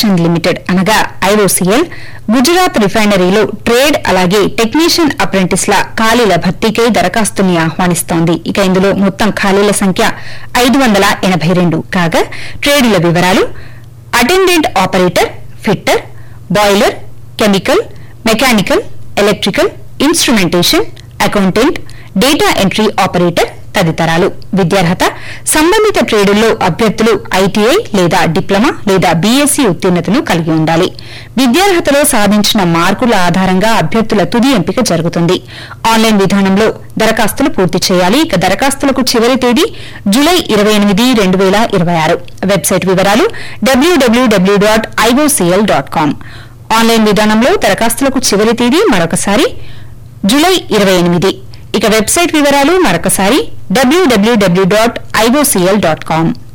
corporation limited అనగా IOCL Gujarat రిఫైనరీలో trade అలాగే టెక్నీషియన్ అప్రెంటిస్ల ఖాళీల భర్తీకై దరఖాస్తుల్ని ఆహ్వానిస్తోంది ఇక ఇందులో మొత్తం ఖాళీల సంఖ్య ఐదు వందల ఎనభై రెండు కాగా ట్రేడుల వివరాలు attendant operator fitter boiler chemical mechanical electrical instrumentation accountant data entry operator తదితరాలు విద్యార్హత సంబంధిత ట్రేడుల్లో అభ్యర్థులు ఐటీఐ లేదా డిప్లొమా లేదా బీఎస్సీ ఉత్తీర్ణతను కలిగి ఉండాలి విద్యార్హతలో సాధించిన మార్కుల ఆధారంగా అభ్యర్థుల తుది ఎంపిక జరుగుతుంది ఆన్లైన్ విధానంలో దరఖాస్తులు పూర్తి చేయాలి ఇక దరఖాస్తులకు చివరి తేదీ జులై ఇరవై ఎనిమిది రెండు వేల ఇరవై ఆరు వెబ్సైట్ వివరాలు డబ్ల్యూడబ్ల్యూడబ్ల్యూ dot IOCL dot com online విధానంలో దరఖాస్తులకు చివరి తేదీ మరొకసారి జులై ఇరవై ఎనిమిది ఇక వెబ్సైట్ వివరాలు మరొకసారి డబ్ల్యూడబ్ల్యూడబ్ల్యూ డాట్ ఐఓసీఎల్ డాట్ కామ్